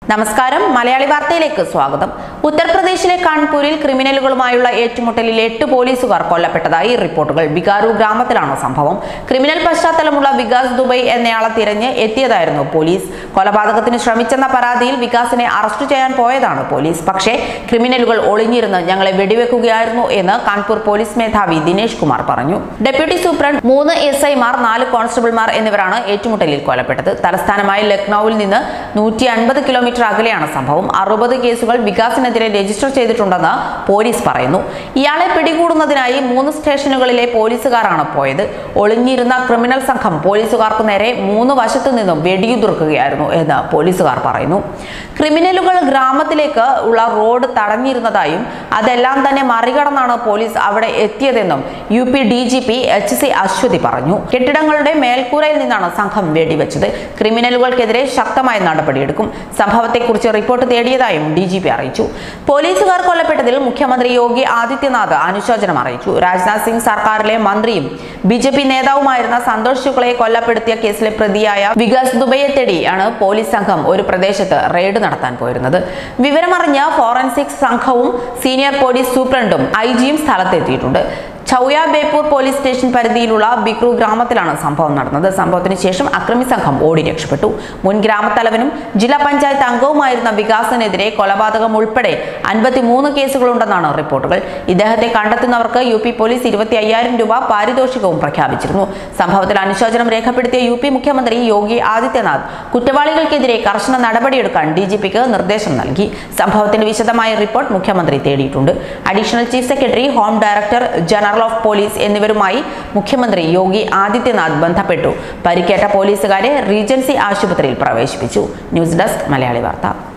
നമസ്കാരം മലയാളി വാർത്തയിലേക്ക് സ്വാഗതം ഉത്തർപ്രദേശിലെ കാൺപൂരിൽ ക്രിമിനലുകളുമായുള്ള ഏറ്റുമുട്ടലിൽ എട്ട് പോലീസുകാർ കൊല്ലപ്പെട്ടതായി റിപ്പോർട്ടുകൾ ബികാരു ഗ്രാമത്തിലാണ് സംഭവം ക്രിമിനൽ പശ്ചാത്തലമുള്ള വികാസ് ദുബൈ എന്നയാളെ തിരഞ്ഞ് എത്തിയതായിരുന്നു പോലീസ് കൊലപാതകത്തിന് ശ്രമിച്ചെന്ന പരാതിയിൽ വികാസിനെ അറസ്റ്റ് ചെയ്യാൻ പോയതാണ് പോലീസ് പക്ഷേ ക്രിമിനലുകൾ ഒളിഞ്ഞിരുന്ന് ഞങ്ങളെ വെടിവെക്കുകയായിരുന്നു എന്ന് കാൺപൂർ പോലീസ് മേധാവി ദിനേശ് കുമാർ പറഞ്ഞു ഡെപ്യൂട്ടി സൂപ്രണ്ട് മൂന്ന് എസ് ഐമാർ നാല് കോൺസ്റ്റബിൾമാർ എന്നിവരാണ് ഏറ്റുമുട്ടലിൽ കൊല്ലപ്പെട്ടത് തലസ്ഥാനമായ ലക്നൌവിൽ നിന്ന് നൂറ്റി അൻപത് കിലോമീറ്റർ അകലെയാണ് സംഭവം അറുപത് കേസുകൾ വികാസിനെതിരെ രജിസ്റ്റർ ചെയ്തിട്ടുണ്ടെന്ന് പോലീസ് പറയുന്നു ഇയാളെ പിടികൂടുന്നതിനായി മൂന്ന് സ്റ്റേഷനുകളിലെ പോലീസുകാരാണ് പോയത് ഒളിഞ്ഞിരുന്ന ക്രിമിനൽ സംഘം പോലീസുകാർക്ക് നേരെ മൂന്ന് വശത്തു നിന്നും വെടിയുതിർക്കുകയായിരുന്നു എന്ന് പോലീസുകാർ പറയുന്നു ക്രിമിനലുകൾ ഗ്രാമത്തിലേക്ക് ഉള്ള റോഡ് തടഞ്ഞിരുന്നതായും അതെല്ലാം തന്നെ മറികടന്നാണ് പോലീസ് അവിടെ എത്തിയതെന്നും U P D G P H C Awasthi പറഞ്ഞു കെട്ടിടങ്ങളുടെ മേൽക്കൂരയിൽ നിന്നാണ് സംഘം വെടിവെച്ചത് ക്രിമിനലുകൾക്കെതിരെ ശക്തമായ നടപടിയെടുക്കും സംഭവത്തെക്കുറിച്ച് റിപ്പോർട്ട് തേടിയതായും ഡി ജി പി അറിയിച്ചു പോലീസുകാർ കൊല്ലപ്പെട്ടതിൽ മുഖ്യമന്ത്രി യോഗി ആദിത്യനാഥ് അനുശോചനം അറിയിച്ചു രാജ്നാഥ് സിംഗ് സർക്കാരിലെ മന്ത്രിയും ബി ജെ പി നേതാവുമായിരുന്ന സന്തോഷ് ശുക്ലയെ കൊല്ലപ്പെടുത്തിയ കേസിലെ പ്രതിയായ വികാസ് ദുബൈയെ തേടിയാണ് പോലീസ് സംഘം ഒരു പ്രദേശത്ത് റെയ്ഡ് നടത്താൻ പോയിരുന്നത് വിവരമറിഞ്ഞ ഫോറൻസിക് സംഘവും സീനിയർ പോലീസ് സൂപ്രണ്ടും ഐ ജിയും സ്ഥലത്തെത്തിയിട്ടുണ്ട് ചൌയ ബേപ്പൂർ പോലീസ് സ്റ്റേഷൻ പരിധിയിലുള്ള ബിക്രു ഗ്രാമത്തിലാണ് സംഭവം നടന്നത് സംഭവത്തിന് ശേഷം അക്രമി സംഘം ഓടി രക്ഷപ്പെട്ടു മുൻ ഗ്രാമത്തലവനും ജില്ലാ പഞ്ചായത്ത് അംഗവുമായിരുന്ന വികാസിനെതിരെ കൊലപാതകം ഉൾപ്പെടെ അൻപത്തിമൂന്ന് കേസുകളുണ്ടെന്നാണ് റിപ്പോർട്ടുകൾ ഇദ്ദേഹത്തെ കണ്ടെത്തുന്നവർക്ക് യു പി പോലീസ് ഇരുപത്തി അയ്യായിരം രൂപ പാരിതോഷികവും പ്രഖ്യാപിച്ചിരുന്നു സംഭവത്തിൽ അനുശോചനം രേഖപ്പെടുത്തിയ യു പി മുഖ്യമന്ത്രി യോഗി ആദിത്യനാഥ് കുറ്റവാളികൾക്കെതിരെ കർശന നടപടിയെടുക്കാൻ ഡി ജി പിക്ക് നിർദ്ദേശം നൽകി സംഭവത്തിന്റെ വിശദമായ റിപ്പോർട്ട് മുഖ്യമന്ത്രി തേടിയിട്ടുണ്ട് additional chief secretary home director general of police എന്നിവരുമായി മുഖ്യമന്ത്രി യോഗി ആദിത്യനാഥ് ബന്ധപ്പെട്ടു പരിക്കേറ്റ പോലീസുകാരെ റീജൻസി ആശുപത്രിയിൽ പ്രവേശിപ്പിച്ചു ന്യൂസ് ഡെസ്ക് മലയാളി വാർത്ത